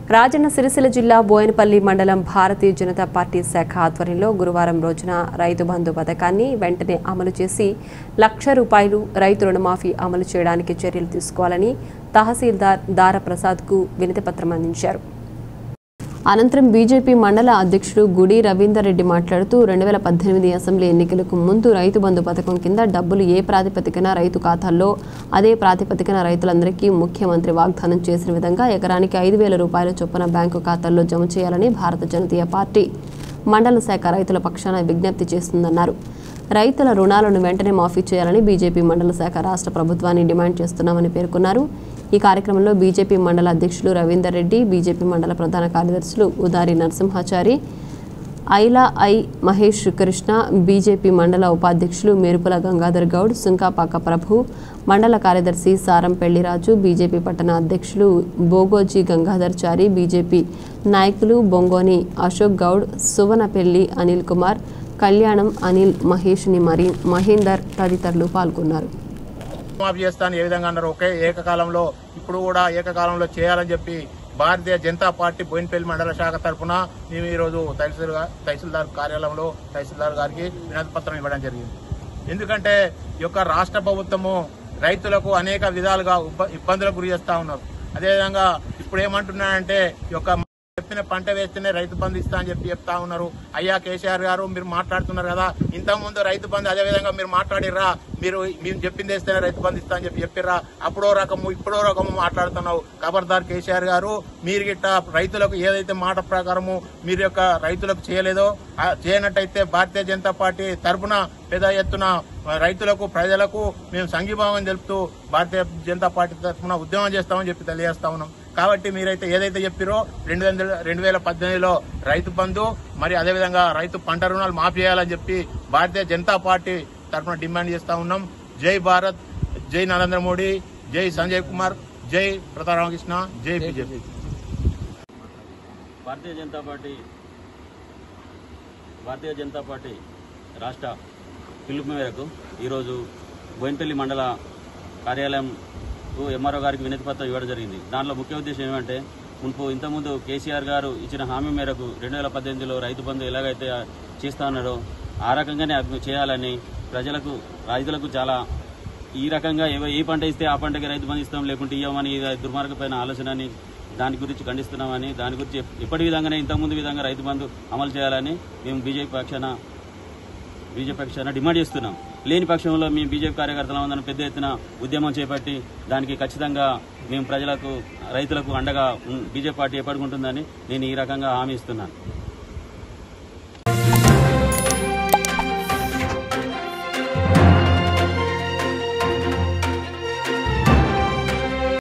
రాజన్న సిరిసిల్ల జిల్లా బోయనపల్లి మండలం భారతీయ జనతా పార్టీ శాఖ ఆధ్వర్యంలో గురువారం రోజున రైతు బంధు పథకాన్ని వెంటనే అమలు చేసి లక్ష రూపాయలు రైతు రుణమాఫీ అమలు చేయడానికి చర్యలు తీసుకోవాలని తహసీల్దార్ దారప్రసాద్కు వినతిపత్రం అందించారు అనంతరం బీజేపీ మండల అధ్యక్షుడు గుడి రవీందర్ రెడ్డి మాట్లాడుతూ రెండు వేల పద్దెనిమిది అసెంబ్లీ ఎన్నికలకు ముందు రైతు బంధు పథకం కింద డబ్బులు ఏ ప్రాతిపదికన రైతు ఖాతాల్లో అదే ప్రాతిపదికన రైతులందరికీ ముఖ్యమంత్రి వాగ్దానం చేసిన విధంగా ఎకరానికి ఐదు వేల రూపాయల చొప్పున బ్యాంకు ఖాతాల్లో జమ చేయాలని భారత జనతీయ పార్టీ మండల శాఖ రైతుల పక్షాన విజ్ఞప్తి చేస్తుందన్నారు రైతుల రుణాలను వెంటనే మాఫీ చేయాలని బీజేపీ మండల శాఖ రాష్ట్ర ప్రభుత్వాన్ని డిమాండ్ చేస్తున్నామని పేర్కొన్నారు ఈ కార్యక్రమంలో బీజేపీ మండల అధ్యక్షులు రవీందర్ రెడ్డి బీజేపీ మండల ప్రధాన కార్యదర్శులు ఉదారి నరసింహాచారి ఐలా ఐ మహేష్ కృష్ణ బీజేపీ మండల ఉపాధ్యక్షులు మేరుపుల గంగాధర్ గౌడ్ సుంకాపాక ప్రభు మండల కార్యదర్శి సారం పెళ్లిరాజు బీజేపీ పట్టణ అధ్యక్షులు బోగోజీ గంగాధర్ చారి బీజేపీ నాయకులు బొంగోని అశోక్ గౌడ్ సువనపెల్లి అనిల్ కుమార్ కళ్యాణం అనిల్ మహేష్ని మరి మహేందర్ తదితరులు పాల్గొన్నారు మాఫీ చేస్తాను ఏ విధంగా అన్నారు ఒకే ఏకకాలంలో ఇప్పుడు కూడా ఏకకాలంలో చేయాలని చెప్పి భారతీయ జనతా పార్టీ బోయినపల్లి మండల శాఖ తరఫున మేము ఈరోజు తహసీల్దార్ తహసీల్దార్ కార్యాలయంలో తహసీల్దార్ గారికి వినతి పత్రం ఇవ్వడం జరిగింది ఎందుకంటే ఈ యొక్క రాష్ట్ర ప్రభుత్వము రైతులకు అనేక విధాలుగా ఉప- ఇబ్బందులకు గురి చేస్తా ఉన్నారు అదేవిధంగా ఇప్పుడు ఏమంటున్నారంటే ఈ యొక్క చెప్పిన పంట వేస్తేనే రైతు బంధు ఇస్తా అని చెప్పి చెప్తా ఉన్నారు అయ్యా కేసీఆర్ గారు మీరు మాట్లాడుతున్నారు కదా ఇంత ముందు రైతు బంధు అదే విధంగా మీరు మాట్లాడిర్రా మీరు మేము చెప్పింది వేస్తేనే రైతు బంధు ఇస్తా అని చెప్పి చెప్పిర్రా అప్పుడో రకము ఇప్పుడో రకము మాట్లాడుతున్నావు ఖబర్దార్ కేసీఆర్ గారు మీరు గిట్ట రైతులకు ఏదైతే మాట ప్రకారము మీరు యొక్క రైతులకు చేయలేదో ఆ చేయనట్టయితే భారతీయ జనతా పార్టీ తరపున పెద్ద ఎత్తున రైతులకు ప్రజలకు మేము సంఘీభావం తెలుపుతూ భారతీయ జనతా పార్టీ తరఫున ఉద్యమం చేస్తామని చెప్పి తెలియజేస్తా ఉన్నాం కాబట్టి మీరైతే ఏదైతే చెప్పిరో రెండు వందల రెండు వేల పద్దెనిమిదిలో రైతు బంధు మరి అదేవిధంగా రైతు పంట రుణాలు మాఫీ చేయాలని చెప్పి భారతీయ జనతా పార్టీ తరఫున డిమాండ్ చేస్తా ఉన్నాం జై భారత్ జై నరేంద్ర మోడీ జై సంజయ్ కుమార్ జై ప్రతారామకృష్ణ జై BJP Bharatiya Janata party Bharatiya Janata party రాష్ట్ర పిలుపు మేరకు ఈరోజు బోయినపల్లి మండల కార్యాలయంకు ఎంఆర్ఓ గారికి వినతి పత్రం ఇవ్వడం జరిగింది దాంట్లో ముఖ్య ఉద్దేశం ఏమంటే మునుపు ఇంతకుముందు కేసీఆర్ గారు ఇచ్చిన హామీ మేరకు రెండు వేల పద్దెనిమిదిలో రైతు బంధు ఎలాగైతే చేస్తా ఉన్నారో ఆ రకంగానే అది చేయాలని ప్రజలకు రైతులకు చాలా ఈ రకంగా ఏవ- ఏ పంట ఇస్తే ఆ పంటకి రైతు బంధు ఇస్తాం లేకుంటే ఇవ్వమని ఇది దుర్మార్గమైన ఆలోచనని దాని గురించి ఖండిస్తున్నామని దాని గురించి ఎప్- ఎప్పటి విధంగానే ఇంతకుముందు విధంగా రైతు బంధు అమలు చేయాలని మేము బీజేపీ పక్షాన బీజేపీ పక్షాన డిమాండ్ చేస్తున్నాం లేని పక్షంలో మేము బీజేపీ కార్యకర్తలందరం పెద్ద ఎత్తున ఉద్యమం చేపట్టి దానికి ఖచ్చితంగా మేము ప్రజలకు రైతులకు అండగా ఉం- బీజేపీ పార్టీ ఎప్పటికుంటుందని నేను ఈ రకంగా హామీ ఇస్తున్నాను